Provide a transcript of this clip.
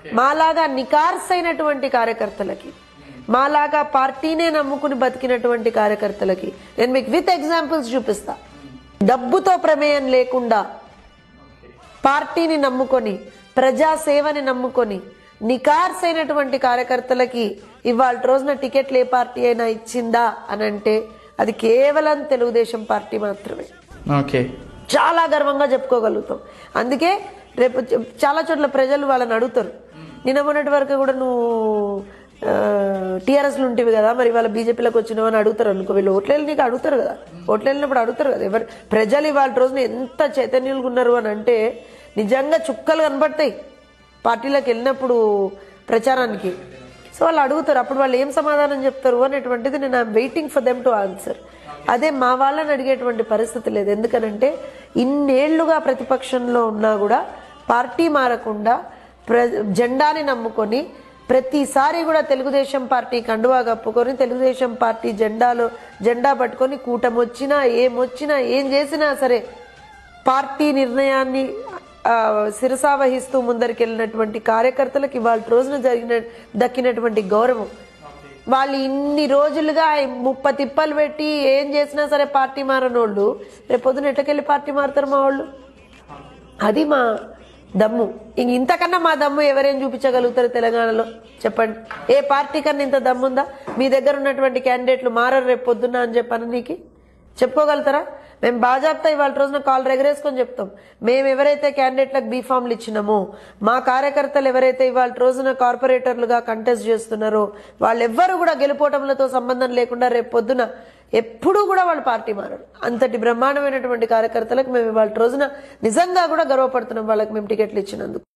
మాలాగా నికార్సైనటువంటి కార్యకర్తలకి మాలాగా పార్టీనే నమ్ముకుని బతికినటువంటి కార్యకర్తలకి నేను మీకు విత్ ఎగ్జాంపుల్స్ చూపిస్తా డబ్బుతో ప్రమేయం లేకుండా పార్టీని నమ్ముకొని ప్రజాసేవని నమ్ముకొని నికార్సైనటువంటి కార్యకర్తలకి ఇవాళ రోజున టికెట్లు ఏ పార్టీ అయినా ఇచ్చిందా అని అంటే అది కేవలం తెలుగుదేశం పార్టీ మాత్రమే ఓకే చాలా గర్వంగా చెప్పుకోగలుగుతాం అందుకే రేపు చ- చాలా చోట్ల ప్రజలు వాళ్ళని అడుగుతారు నిన్న మొన్నటి వరకు కూడా నువ్వు టీఆర్ఎస్లు ఉంటివి కదా మరి వాళ్ళ బీజేపీలోకి వచ్చినావు అని అడుగుతారు అనుకో వీళ్ళు ఓట్లేళ్ళు నీకు అడుగుతారు కదా ఓట్లు వెళ్ళినప్పుడు అడుగుతారు కదా ఎవరు ప్రజలు ఇవాళ రోజున ఎంత చైతన్యులుగా ఉన్నారు అని అంటే నిజంగా చుక్కలు కనబడతాయి పార్టీలకు వెళ్ళినప్పుడు ప్రచారానికి సో వాళ్ళు అడుగుతారు అప్పుడు వాళ్ళు ఏం సమాధానం చెప్తారు అనేటువంటిది నేను I'm waiting for them to answer అదే మా వాళ్ళని అడిగేటువంటి పరిస్థితి లేదు ఎందుకనంటే ఇన్నేళ్లుగా ప్రతిపక్షంలో ఉన్నా కూడా పార్టీ మారకుండా ప్ర జెండాని నమ్ముకొని ప్రతిసారి కూడా తెలుగుదేశం పార్టీ కండువా కప్పుకొని తెలుగుదేశం పార్టీ జెండాలో జెండా పట్టుకొని కూటమి వచ్చినా ఏమొచ్చినా ఏం చేసినా సరే పార్టీ నిర్ణయాన్ని ఆ, శిరసా వహిస్తూ ముందరికెళ్ళినటువంటి కార్యకర్తలకు ఇవాళ రోజున జరిగిన దక్కినటువంటి గౌరవం వాళ్ళు ఇన్ని రోజులుగా ముప్ప తిప్పలు పెట్టి ఏం చేసినా సరే పార్టీ మారనోళ్ళు రేపు పొద్దున ఎట్లకెళ్ళి పార్టీ మారుతారు మా వాళ్ళు అది మా దమ్ము ఇంక ఇంతకన్నా మా దమ్ము ఎవరేం చూపించగలుగుతారు తెలంగాణలో చెప్పండి ఏ పార్టీ కన్నా ఇంత దమ్ముందా మీ దగ్గర ఉన్నటువంటి క్యాండిడేట్లు మారరు రేపు పొద్దున్న అని చెప్పాను నీకు చెప్పుకోగలుగుతారా మేము బాజాప్తా ఇవాళ రోజున కాల్ ఎగరేసుకొని చెప్తాం మేము ఎవరైతే క్యాండిడేట్లకు బీఫామ్లు ఇచ్చినామో మా కార్యకర్తలు ఎవరైతే ఇవాళ రోజున కార్పొరేటర్లుగా కంటెస్ట్ చేస్తున్నారో వాళ్ళెవ్వరూ కూడా గెలుపోవటంలతో సంబంధం లేకుండా రేపు పొద్దున ఎప్పుడూ కూడా వాళ్ళు పార్టీ మారరు అంతటి బ్రహ్మాండమైనటువంటి కార్యకర్తలకు మేము ఇవాళ రోజున నిజంగా కూడా గర్వపడుతున్నాం వాళ్ళకి మేము టికెట్లు ఇచ్చినందుకు